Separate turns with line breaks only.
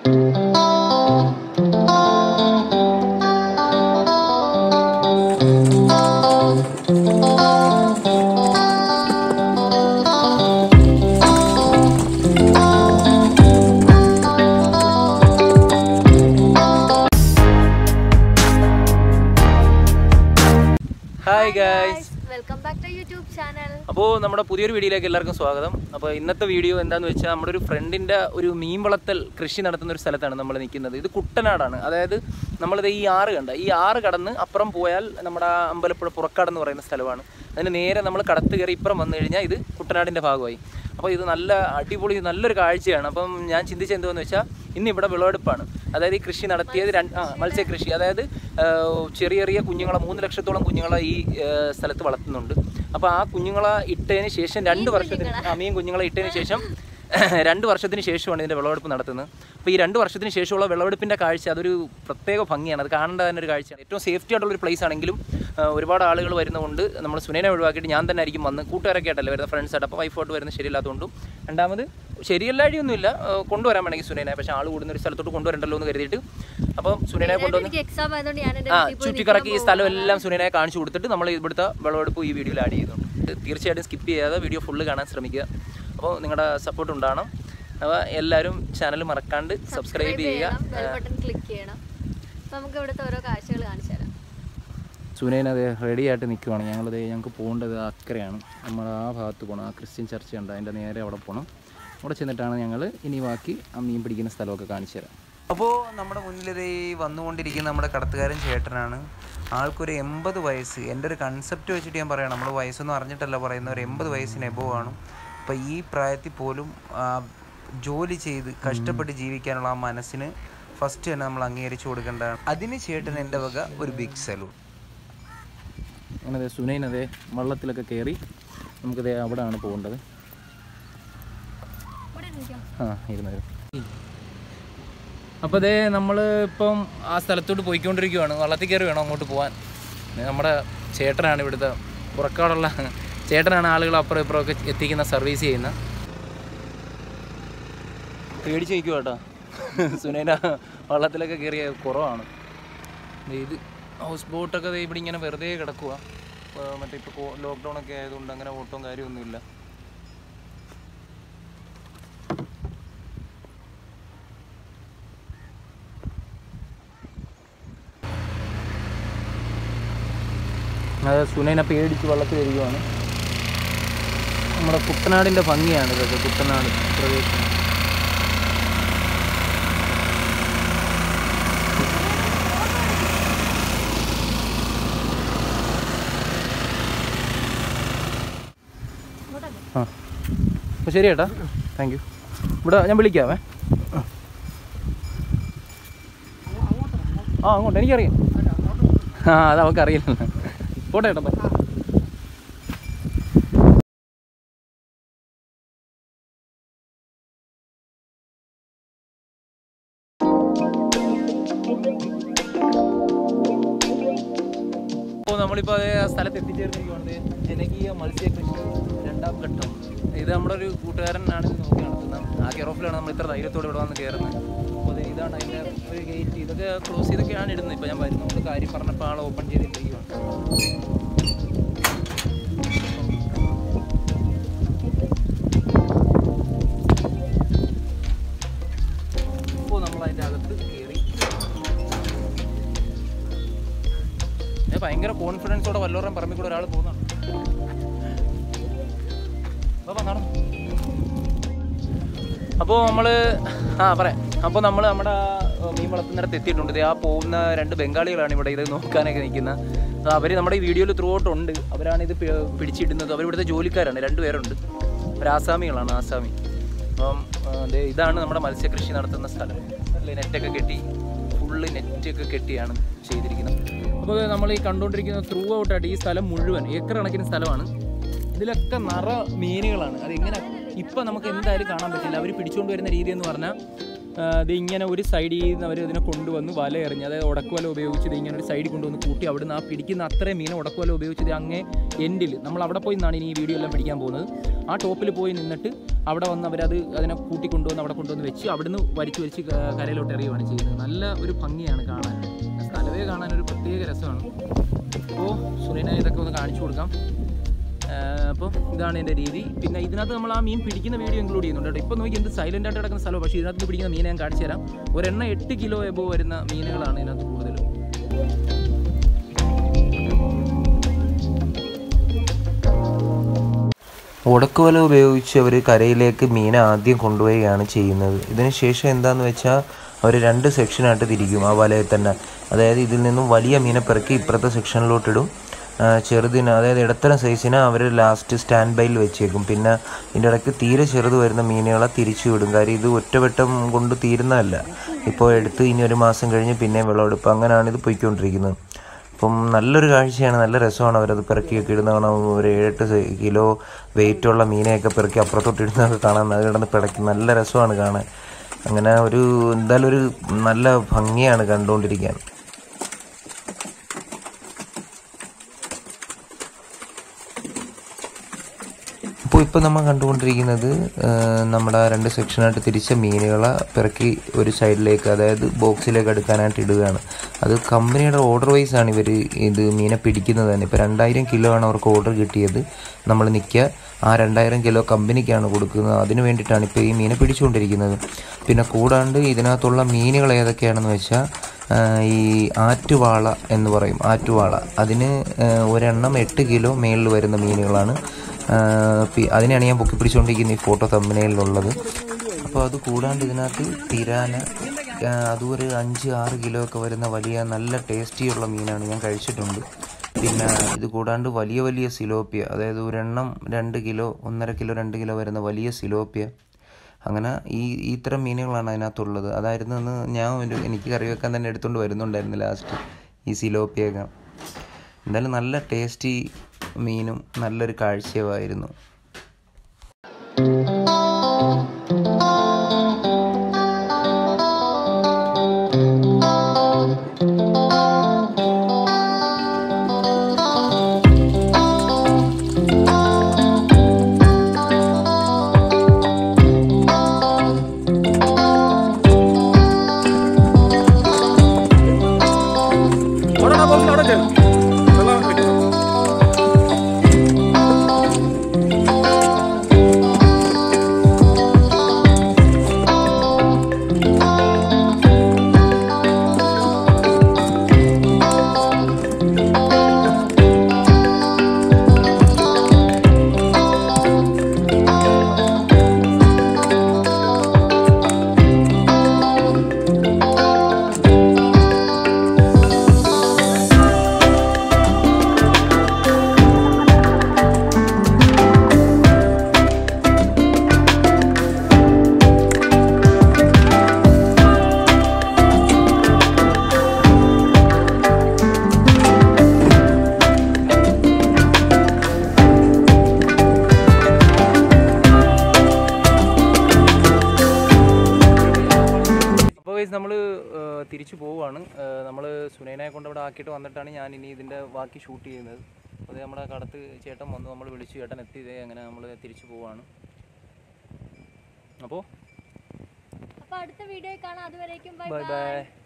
hi guys
welcome back to YouTube channel
അപ്പോൾ നമ്മുടെ പുതിയൊരു വീഡിയോയിലേക്ക് എല്ലാവർക്കും സ്വാഗതം അപ്പോൾ ഇന്നത്തെ വീഡിയോ എന്താന്ന് വെച്ചാൽ നമ്മുടെ ഒരു ഫ്രണ്ടിൻ്റെ ഒരു മീൻ വളർത്തൽ കൃഷി നടത്തുന്ന ഒരു സ്ഥലത്താണ് നമ്മൾ നിൽക്കുന്നത് ഇത് കുട്ടനാടാണ് അതായത് നമ്മളിത് ഈ ആറ് കണ്ട ഈ ആറ് കടന്ന് അപ്പുറം പോയാൽ നമ്മുടെ ആ അമ്പലപ്പുഴ പുറക്കാട് എന്ന് പറയുന്ന സ്ഥലമാണ് അതിന് നേരെ നമ്മൾ കടത്ത് കയറി ഇപ്പുറം വന്നു കഴിഞ്ഞാൽ ഇത് കുട്ടനാടിൻ്റെ ഭാഗമായി അപ്പോൾ ഇത് നല്ല അടിപൊളി നല്ലൊരു കാഴ്ചയാണ് അപ്പം ഞാൻ ചിന്തിച്ചത് എന്തുവെന്ന് വെച്ചാൽ ഇന്ന് ഇവിടെ വിളവെടുപ്പാണ് അതായത് ഈ കൃഷി നടത്തിയത് രണ്ട് ആ മത്സ്യകൃഷി അതായത് ആ, ചെറിയ ചെറിയ കുഞ്ഞുങ്ങളെ മൂന്ന് ലക്ഷത്തോളം കുഞ്ഞുങ്ങളെ ഈ ആ, സ്ഥലത്ത് വളർത്തുന്നുണ്ട് അപ്പോൾ ആ കുഞ്ഞുങ്ങളെ ഇട്ടതിന് ശേഷം രണ്ട് വർഷത്തിന് ആ മീൻ കുഞ്ഞുങ്ങളെ ഇട്ടതിന് ശേഷം രണ്ട് വർഷത്തിന് ശേഷമാണ് ഇതിൻ്റെ വിളവെടുപ്പ് നടത്തുന്നത് അപ്പോൾ ഈ രണ്ട് വർഷത്തിന് ശേഷമുള്ള വിളവെടുപ്പിൻ്റെ കാഴ്ച അതൊരു പ്രത്യേക ഭംഗിയാണ് അത് കാണേണ്ട തന്നെ ഒരു കാഴ്ചയാണ് ഏറ്റവും സേഫ്റ്റി ആയിട്ടുള്ള ഒരു പ്ലേസ് ആണെങ്കിലും ആ, ഒരുപാട് ആളുകൾ വരുന്നതുകൊണ്ട് നമ്മൾ സുനേനെ ഒഴിവാക്കിയിട്ട് ഞാൻ തന്നെ ആയിരിക്കും വന്ന് കൂട്ടുകാരൊക്കെ ആയിട്ടല്ലേ വരുന്നത് ഫ്രണ്ട്സ് ആയിട്ട് അപ്പോൾ വൈഫോട്ട് വരുന്നത് ശരിയില്ലാത്തതുകൊണ്ടും രണ്ടാമത് ശരിയല്ലാഴിയൊന്നുമില്ല ആ, കൊണ്ടുവരാൻ വേണമെങ്കിൽ സുനേനെ പക്ഷേ ആൾ കൂടുന്ന ഒരു സ്ഥലത്തോട്ട് കൊണ്ടുവരണ്ടല്ലോ എന്ന് കരുതിയിട്ട് അപ്പോൾ സുനേനെ കൊണ്ടുവന്ന്
എനിക്ക് എക്സാം ആയതുകൊണ്ട് ഞാൻ എൻ്റെ
ആ
വീട്ടിൽ പോയി
ചുറ്റിക്കറക്കി ഈ സ്ഥലം എല്ലാം സുനേനെ കാണിച്ചു കൊടുത്തിട്ട് നമ്മൾ ഇവിടുത്തെ വിളവെടുപ്പ് ഈ വീഡിയോയിൽ ആഡ് ചെയ്തിട്ടുണ്ട് തീർച്ചയായിട്ടും സ്കിപ്പ് ചെയ്യാതെ വീഡിയോ ഫുള്ള് കാണാൻ ശ്രമിക്കുക അപ്പോൾ നിങ്ങളുടെ സപ്പോർട്ട് ഉണ്ടാവണം അപ്പോൾ എല്ലാവരും ചാനൽ മറക്കാണ്ട് സബ്സ്ക്രൈബ് ചെയ്യുക
ബെൽ ബട്ടൺ ക്ലിക്ക് ചെയ്യണം അപ്പോൾ നമുക്ക് ഇവിടുത്തെ ഓരോ കാഴ്ചകൾ കാണിച്ചു തരാം
സുനേന അത് റെഡി ആയിട്ട് നിൽക്കുവാണ് ഞങ്ങളത് ഞങ്ങൾക്ക് പോകേണ്ടത് അക്കരെയാണ് നമ്മൾ ആ ഭാഗത്ത് പോകണം ആ ക്രിസ്ത്യൻ ചർച്ച ഉണ്ട് അതിൻ്റെ നേരെ അവിടെ പോകണം അവിടെ ചെന്നിട്ടാണ് ഞങ്ങൾ ഇനി ബാക്കി ആ മീൻ പിടിക്കുന്ന സ്ഥലമൊക്കെ കാണിച്ചു തരാം അപ്പോൾ നമ്മുടെ മുന്നിലിത് ഈ വന്നുകൊണ്ടിരിക്കുന്ന നമ്മുടെ കടത്തുകാരൻ ചേട്ടനാണ് ആൾക്കൊരു എൺപത് വയസ്സ് എൻ്റെ ഒരു കൺസെപ്റ്റ് വെച്ചിട്ട് ഞാൻ പറയാം നമ്മൾ വയസ്സൊന്നും അറിഞ്ഞിട്ടല്ല പറയുന്ന ഒരു എൺപത് വയസ്സിന് എബോവ് ആണ് അപ്പോൾ ഈ പ്രായത്തിൽ പോലും ആ, ജോലി ചെയ്ത് കഷ്ടപ്പെട്ട് ജീവിക്കാനുള്ള ആ മനസ്സിന് ഫസ്റ്റ് തന്നെ നമ്മൾ അംഗീകരിച്ചു കൊടുക്കേണ്ടതാണ് അതിന് ചേട്ടൻ എൻ്റെ വക ഒരു ബിഗ് സലൂൺ അങ്ങനെ സുനൈനതേ വള്ളത്തിലൊക്കെ കയറി നമുക്കതേ അവിടെയാണ് പോകേണ്ടത്
ഇവിടെ ഇരിക്കാം
ആ ഇരുന്നത് അപ്പോൾ അതേ നമ്മൾ ഇപ്പം ആ സ്ഥലത്തോട്ട് പോയിക്കൊണ്ടിരിക്കുവാണ് വള്ളത്തിൽ കയറി വേണം അങ്ങോട്ട് പോകാൻ ഇത് നമ്മുടെ ചേട്ടനാണ് ഇവിടുത്തെ പുറക്കാടുള്ള ചേട്ടനാണ് ആളുകൾ അപ്പുറം ഇപ്പുറം ഒക്കെ എത്തിക്കുന്ന സർവീസ് ചെയ്യുന്ന പേടിച്ച് നിൽക്കുക കേട്ടോ സുനൈന വള്ളത്തിലൊക്കെ കയറിയ കുറവാണ് ദേ ഇത് ഹൗസ് ബോട്ടൊക്കെ ദേ ഇവിടെ ഇങ്ങനെ വെറുതെ കിടക്കുക മറ്റേ ഇപ്പോൾ ലോക്ക്ഡൗൺ ഒക്കെ ആയതുകൊണ്ട് അങ്ങനെ ഓട്ടവും കാര്യമൊന്നുമില്ല അത് സുനൈനെ പേടിച്ച് വെള്ളത്തിൽ വരികയാണ് നമ്മുടെ കുട്ടനാടിൻ്റെ ഭംഗിയാണ് ഇതൊക്കെ കുട്ടനാട് പ്രദേശം ആ അപ്പോൾ ശരി ഏട്ടാ താങ്ക് യു ഇവിടെ ഞാൻ വിളിക്കാവേ ആ അങ്ങോട്ട് എനിക്കറിയാം ആ അത് അവൾക്ക് അറിയില്ല പോട്ടെ ഏട്ടാ ബൈ അപ്പോൾ നമ്മളിപ്പോൾ അതേ ആ സ്ഥലത്ത് എത്തിച്ചേർന്നിരിക്കുകയാണ് ജനകീയ മത്സ്യകൃഷി രണ്ടാം ഘട്ടം ഇത് നമ്മുടെ ഒരു കൂട്ടുകാരനാണ് ഇത് നോക്കി നടത്തുന്നത് ആ കെയറോഫിലാണ് നമ്മൾ ഇത്ര ധൈര്യത്തോടെ ഇവിടെ വന്ന് കയറുന്നത് അപ്പോൾ ദേ ഇതാണ് അതിൻ്റെ ഒരു ഗേറ്റ് ഇതൊക്കെ ക്ലോസ് ചെയ്തൊക്കെയാണ് ഇടുന്നത് ഇപ്പോൾ ഞാൻ വരുന്നതുകൊണ്ട് കാര്യം പറഞ്ഞപ്പോൾ ആൾ ഓപ്പൺ ചെയ്തിട്ടിരിക്കുകയാണ് ഇപ്പോൾ നമ്മൾ അതിൻ്റെ അകത്ത് കയറി ഏ, ഭയങ്കര കോൺഫിഡൻസോടെ വല്ലോറും പറമ്പിൽ കൂടെ ഒരാൾ പോകുന്നതാണ് അപ്പോൾ നമ്മൾ ആ പറയാം അപ്പോൾ നമ്മൾ നമ്മുടെ ആ, മീൻ വളർത്തുന്നിടത്ത് എത്തിയിട്ടുണ്ട് ദേ ആ പോകുന്ന രണ്ട് ബംഗാളികളാണ് ഇവിടെ ഇത് നോക്കാനൊക്കെ നിൽക്കുന്നത് അവർ നമ്മുടെ ഈ വീഡിയോയിൽ ത്രൂ ഔട്ട് ഉണ്ട് അവരാണ് ഇത് പി- പിടിച്ചിടുന്നത് അവർ ഇവിടുത്തെ ജോലിക്കാരാണ് രണ്ട് പേരുണ്ട് അവർ ആസാമികളാണ് ആസാമി അപ്പം ആ, ദേ ഇതാണ് നമ്മുടെ മത്സ്യകൃഷി നടത്തുന്ന സ്ഥലം അല്ലേ നെറ്റൊക്കെ കെട്ടി ഫുള്ള് നെറ്റൊക്കെ കെട്ടിയാണ് ചെയ്തിരിക്കുന്നത് അപ്പോൾ നമ്മൾ ഈ കണ്ടുകൊണ്ടിരിക്കുന്ന ത്രൂ ഔട്ടായിട്ട് ഈ സ്ഥലം മുഴുവൻ ഏക്കർ കണക്കിന് സ്ഥലമാണ് ഇതിലൊക്കെ നിറ മീനുകളാണ് അതെങ്ങനെ ഇപ്പം നമുക്ക് എന്തായാലും കാണാൻ പറ്റില്ല അവർ പിടിച്ചുകൊണ്ട് വരുന്ന രീതി എന്ന് പറഞ്ഞാൽ ആ, ഇത് ഇങ്ങനെ ഒരു സൈഡിൽ നിന്ന് അവർ ഇതിനെ കൊണ്ടുവന്ന് വല എറിഞ്ഞ് അതായത് ഉടക്കുവല ഉപയോഗിച്ച് ഇത് ഇങ്ങനെ ഒരു സൈഡിൽ കൊണ്ടുവന്ന് കൂട്ടി അവിടുന്ന് ആ പിടിക്കുന്ന അത്രയും മീനെ ഉടക്കുവല ഉപയോഗിച്ച് ഇത് അങ്ങേ എൻഡിൽ നമ്മൾ അവിടെ പോയി നിന്നാണ് ഇനി ഈ വീഡിയോ എല്ലാം പിടിക്കാൻ പോകുന്നത് ആ ടോപ്പിൽ പോയി നിന്നിട്ട് അവിടെ വന്ന് അവരത് അതിനെ കൂട്ടിക്കൊണ്ടുവന്ന് അവിടെ കൊണ്ടുവന്ന് വെച്ച് അവിടുന്ന് വലിച്ചു വലിച്ച് ക- കരയിലോട്ട് എറിയുകയാണ് ചെയ്യുന്നത് നല്ല ഒരു ഭംഗിയാണ് കാണാൻ സ്ഥലവേ കാണാൻ ഒരു പ്രത്യേക രസമാണ് അപ്പോൾ സുനീന ഇതൊക്കെ ഒന്ന് കാണിച്ചു കൊടുക്കാം അപ്പോൾ ഇതാണ് എൻ്റെ രീതി പിന്നെ ഇതിനകത്ത് നമ്മൾ ആ മീൻ പിടിക്കുന്ന വീഡിയോ ഇൻക്ലൂഡ് ചെയ്യുന്നുണ്ട് കേട്ടോ ഇപ്പോൾ നോക്കി എന്ത് സൈലൻ്റ് ആയിട്ട് കിടക്കുന്ന സ്ഥലം പക്ഷേ ഇതിനകത്ത് പിടിക്കുന്ന മീനെ ഞാൻ കാണിച്ചു തരാം ഒരെണ്ണ എട്ട് കിലോ എബോ വരുന്ന മീനുകളാണ് ഇതിനകത്ത് കൂടുതലും
ഉടക്കുവല ഉപയോഗിച്ച് അവർ കരയിലേക്ക് മീൻ ആദ്യം കൊണ്ടുപോവുകയാണ് ചെയ്യുന്നത് ഇതിന് ശേഷം എന്താണെന്ന് വെച്ചാൽ അവർ രണ്ട് സെക്ഷനായിട്ട് തിരിക്കും ആ വലയിൽ തന്നെ അതായത് ഇതിൽ നിന്നും വലിയ മീനെ പെറുക്കി ഇപ്പുറത്തെ സെക്ഷനിലോട്ടിടും ആ, ചെറുതിന് അതായത് ഇടത്തരം സൈസിന് അവർ ലാസ്റ്റ് സ്റ്റാൻഡ് ബൈയിൽ വെച്ചേക്കും പിന്നെ ഇതിൻ്റെ ഇടയ്ക്ക് തീരെ ചെറുത് വരുന്ന മീനുകളെ തിരിച്ചു വിടും കാര്യം ഇത് ഒറ്റവട്ടം കൊണ്ട് തീരുന്നതല്ല ഇപ്പോൾ എടുത്ത് ഇനി ഒരു മാസം കഴിഞ്ഞ് പിന്നെയും വിളവെടുപ്പ് അങ്ങനെയാണ് ഇത് പോയിക്കൊണ്ടിരിക്കുന്നത് അപ്പം നല്ലൊരു കാഴ്ചയാണ് നല്ല രസമാണ് അവരത് പെറുക്കിയൊക്കെ ഇടുന്ന കാണാൻ ഒരു ഏഴെട്ട് സെ- കിലോ വെയിറ്റുള്ള മീനെയൊക്കെ പെറുക്കി അപ്പുറത്തോട്ട് ഇടുന്നതൊക്കെ കാണാൻ അത് കിടന്ന് പിടയ്ക്കും നല്ല രസമാണ് കാണാൻ അങ്ങനെ ഒരു എന്തായാലും ഒരു നല്ല ഭംഗിയാണ് കണ്ടുകൊണ്ടിരിക്കാൻ അപ്പോൾ ഇപ്പോൾ നമ്മൾ കണ്ടുകൊണ്ടിരിക്കുന്നത് ആ, നമ്മുടെ രണ്ട് സെക്ഷനായിട്ട് തിരിച്ച മീനുകളെ പിറക്കി ഒരു സൈഡിലേക്ക് അതായത് ബോക്സിലേക്ക് എടുക്കാനായിട്ട് ഇടുകയാണ് അത് കമ്പനിയുടെ ഓർഡർ വൈസ് ആണ് ഇവർ ഇത് മീനെ പിടിക്കുന്നത് തന്നെ ഇപ്പോൾ രണ്ടായിരം കിലോ ആണ് അവർക്ക് ഓർഡർ കിട്ടിയത് നമ്മൾ നിൽക്കുക ആ രണ്ടായിരം കിലോ കമ്പനിക്കാണ് കൊടുക്കുന്നത് അതിന് വേണ്ടിയിട്ടാണ് ഇപ്പോൾ ഈ മീനെ പിടിച്ചുകൊണ്ടിരിക്കുന്നത് പിന്നെ കൂടാണ്ട് ഇതിനകത്തുള്ള മീനുകൾ ഏതൊക്കെയാണെന്ന് വെച്ചാൽ ആ, ഈ ആറ്റുവാള എന്ന് പറയും ആറ്റുവാള അതിന് ആ, ഒരെണ്ണം എട്ട് കിലോ മേളിൽ വരുന്ന മീനുകളാണ് ആഹ് പി- അതിനെയാണ് ഞാൻ പൊക്കി പിടിച്ചുകൊണ്ടിരിക്കുന്ന ഈ ഫോട്ടോ തമ്പനയിലുള്ളത് അപ്പോൾ അത് കൂടാണ്ട് ഇതിനകത്ത് തിരാന ആഹ് അതും ഒരു അഞ്ച് ആറ് കിലോ ഒക്കെ വരുന്ന വലിയ നല്ല ടേസ്റ്റിയുള്ള മീനാണ് ഞാൻ കഴിച്ചിട്ടുണ്ട് പിന്നെ ഇത് കൂടാണ്ട് വലിയ വലിയ സിലോപ്പിയ അതായത് ഒരെണ്ണം രണ്ട് കിലോ ഒന്നര കിലോ രണ്ട് കിലോ വരുന്ന വലിയ സിലോപ്പിയ അങ്ങനെ ഈ ഈ ഇത്തരം മീനുകളാണ് അതിനകത്തുള്ളത് അതായിരുന്നു അന്ന് ഞാൻ ഒരു എനിക്ക് കറി വെക്കാൻ തന്നെ എടുത്തുകൊണ്ട് വരുന്നുണ്ടായിരുന്നു ലാസ്റ്റ് ഈ സിലോപ്പിയൊക്കെ എന്തായാലും നല്ല ടേസ്റ്റി മീനും നല്ലൊരു കാഴ്ചയുമായിരുന്നു
അപ്പോൾ ഗൈസ് നമ്മൾ തിരിച്ചു പോവുകയാണ് നമ്മൾ സുനൈനയെ കൊണ്ട് അവിടെ ആക്കിയിട്ട് വന്നിട്ടാണ് ഞാൻ ഇനി ഇതിൻ്റെ ബാക്കി ഷൂട്ട് ചെയ്യുന്നത് അത് നമ്മുടെ കടത്ത് ചേട്ടൻ വന്നു നമ്മൾ വിളിച്ചു ചേട്ടൻ എത്തിയതേ അങ്ങനെ നമ്മൾ തിരിച്ചു പോവുകയാണ് അപ്പോൾ
അപ്പൊ അടുത്ത വീഡിയോ കാണാം അതുവരേക്കും ബൈ
ബൈ ബൈ